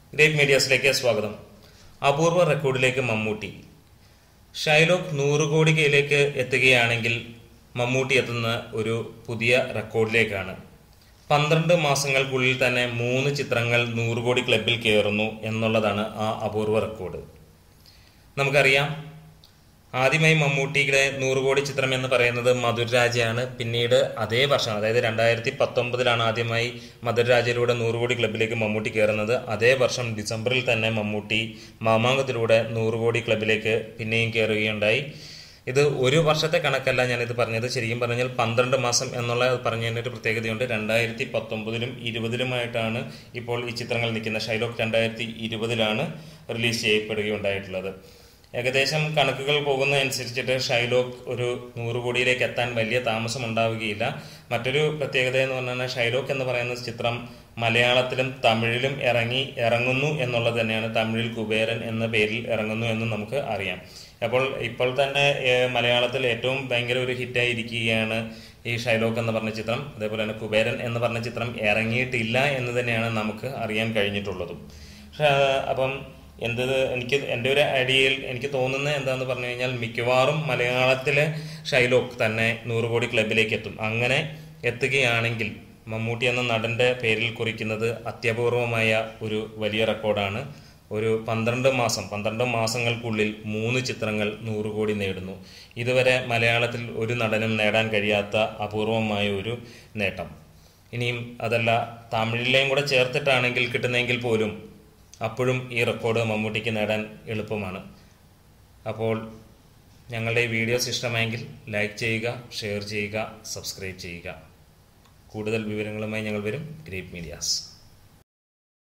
great മീഡിയാസിലേക്ക് സ്വാഗതം അപൂർവ റെക്കോർഡിലേക്ക് Mammootty Shylock നൂറ് കോടി കയ്യിലേക്ക് എത്തുകയാണെങ്കിൽ മമ്മൂട്ടി എത്തുന്ന ഒരു പുതിയ റെക്കോർഡിലേക്കാണ് പന്ത്രണ്ട് മാസങ്ങൾക്കുള്ളിൽ തന്നെ മൂന്ന് ചിത്രങ്ങൾ നൂറ് കോടി ക്ലബിൽ കയറുന്നു എന്നുള്ളതാണ് ആ അപൂർവ റെക്കോർഡ് നമുക്കറിയാം ആദ്യമായി മമ്മൂട്ടിയുടെ നൂറ് കോടി ചിത്രം എന്ന് പറയുന്നത് മധുരരാജയാണ് പിന്നീട് അതേ വർഷം അതായത് രണ്ടായിരത്തി പത്തൊമ്പതിലാണ് ആദ്യമായി മധുരരാജയിലൂടെ നൂറ് കോടി ക്ലബിലേക്ക് മമ്മൂട്ടി കയറുന്നത് അതേ വർഷം ഡിസംബറിൽ തന്നെ മമ്മൂട്ടി മാമാങ്കത്തിലൂടെ നൂറ് കോടി ക്ലബിലേക്ക് പിന്നെയും കയറുകയുണ്ടായി ഇത് ഒരു വർഷത്തെ കണക്കല്ല ഞാനിത് പറഞ്ഞത് ശരിക്കും പറഞ്ഞാൽ പന്ത്രണ്ട് മാസം എന്നുള്ള പറഞ്ഞതിൻ്റെ ഒരു പ്രത്യേകതയുണ്ട് രണ്ടായിരത്തി പത്തൊമ്പതിലും ഇരുപതിലുമായിട്ടാണ് ഇപ്പോൾ ഈ ചിത്രങ്ങൾ നിൽക്കുന്നത് ഷൈലോക്ക് രണ്ടായിരത്തി ഇരുപതിലാണ് റിലീസ് ചെയ്യപ്പെടുകയുണ്ടായിട്ടുള്ളത് ഏകദേശം കണക്കുകൾ പോകുന്നതനുസരിച്ചിട്ട് ഷൈലോക്ക് ഒരു നൂറ് കോടിയിലേക്ക് എത്താൻ വലിയ താമസം ഉണ്ടാവുകയില്ല മറ്റൊരു പ്രത്യേകത എന്ന് പറഞ്ഞാൽ ഷൈലോക്ക് എന്ന് പറയുന്ന ചിത്രം മലയാളത്തിലും തമിഴിലും ഇറങ്ങി ഇറങ്ങുന്നു എന്നുള്ളത് തന്നെയാണ് തമിഴിൽ കുബേരൻ എന്ന പേരിൽ ഇറങ്ങുന്നു എന്ന് നമുക്ക് അറിയാം അപ്പോൾ ഇപ്പോൾ തന്നെ ഏഹ്, മലയാളത്തിൽ ഏറ്റവും ഭയങ്കര ഒരു ഹിറ്റായി ഇരിക്കുകയാണ് ഈ ഷൈലോക്ക് എന്ന് പറഞ്ഞ ചിത്രം അതേപോലെ തന്നെ കുബേരൻ എന്ന് പറഞ്ഞ ചിത്രം ഇറങ്ങിയിട്ടില്ല എന്ന് തന്നെയാണ് നമുക്ക് അറിയാൻ കഴിഞ്ഞിട്ടുള്ളതും പക്ഷേ, അപ്പം എന്ത് എനിക്ക് എൻ്റെ ഒരു ഐഡിയയിൽ എനിക്ക് തോന്നുന്നത് എന്താന്ന് പറഞ്ഞു കഴിഞ്ഞാൽ മിക്കവാറും മലയാളത്തിലെ ഷൈലോക്ക് തന്നെ നൂറ് കോടി ക്ലബിലേക്ക് എത്തും അങ്ങനെ എത്തുകയാണെങ്കിൽ മമ്മൂട്ടി എന്ന നടൻ്റെ പേരിൽ കുറിക്കുന്നത് അത്യപൂർവമായ ഒരു വലിയ റെക്കോർഡാണ് ഒരു പന്ത്രണ്ട് മാസം പന്ത്രണ്ട് മാസങ്ങൾക്കുള്ളിൽ മൂന്ന് ചിത്രങ്ങൾ നൂറ് കോടി നേടുന്നു ഇതുവരെ മലയാളത്തിൽ ഒരു നടനും നേടാൻ കഴിയാത്ത അപൂർവമായ ഒരു നേട്ടം ഇനിയും അതല്ല തമിഴിലെയും കൂടെ ചേർത്തിട്ടാണെങ്കിൽ കിട്ടുന്നെങ്കിൽ പോലും അപ്പോഴും ഈ റെക്കോർഡ് മമ്മൂട്ടിക്ക് നേടാൻ എളുപ്പമാണ് അപ്പോൾ ഞങ്ങളുടെ ഈ വീഡിയോസ് ഇഷ്ടമായെങ്കിൽ ലൈക്ക് ചെയ്യുക ഷെയർ ചെയ്യുക സബ്സ്ക്രൈബ് ചെയ്യുക കൂടുതൽ വിവരങ്ങളുമായി ഞങ്ങൾ വരും ഗ്രേറ്റ് മീഡിയാസ്